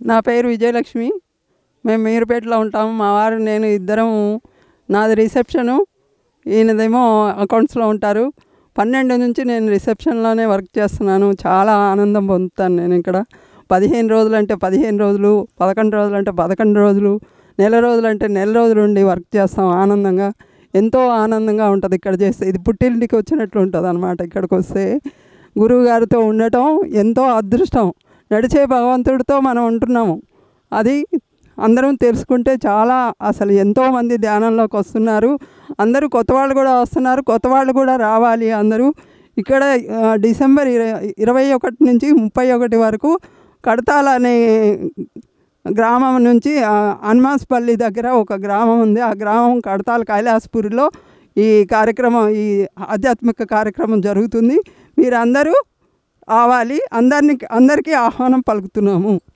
నా పేరు విజయలక్ష్మి మేము మీరుపేటలో ఉంటాము మా వారు నేను ఇద్దరం నాది రిసెప్షను ఈయనదేమో అకౌంట్స్లో ఉంటారు పన్నెండు నుంచి నేను రిసెప్షన్లోనే వర్క్ చేస్తున్నాను చాలా ఆనందం పొందుతాను నేను ఇక్కడ పదిహేను రోజులు అంటే పదిహేను రోజులు పదకొండు రోజులు అంటే పదకొండు రోజులు నెల రోజులు అంటే నెల రోజులు ఉండి వర్క్ చేస్తాం ఆనందంగా ఎంతో ఆనందంగా ఉంటుంది ఇక్కడ చేస్తే ఇది పుట్టింటికి వచ్చినట్లు ఉంటుంది అనమాట ఇక్కడికి వస్తే గురువు గారితో ఉండటం ఎంతో అదృష్టం నడిచే భగవంతుడితో మనం ఉంటున్నాము అది అందరం తెలుసుకుంటే చాలా అసలు ఎంతోమంది ధ్యానంలోకి వస్తున్నారు అందరూ కొత్త వాళ్ళు కూడా వస్తున్నారు కొత్త వాళ్ళు కూడా రావాలి అందరూ ఇక్కడ ఆ, డిసెంబర్ ఇరవై ఇరవై ఒకటి నుంచి ముప్పై ఒకటి వరకు కడతాల అనే గ్రామం నుంచి ఆ, హనుమాన్స్పల్లి దగ్గర ఒక గ్రామం ఉంది ఆ గ్రామం కడతాల కైలాసపూరిలో ఈ కార్యక్రమం ఈ ఆధ్యాత్మిక కార్యక్రమం జరుగుతుంది మీరందరూ రావాలి అందరినీ అందరికీ ఆహ్వానం పలుకుతున్నాము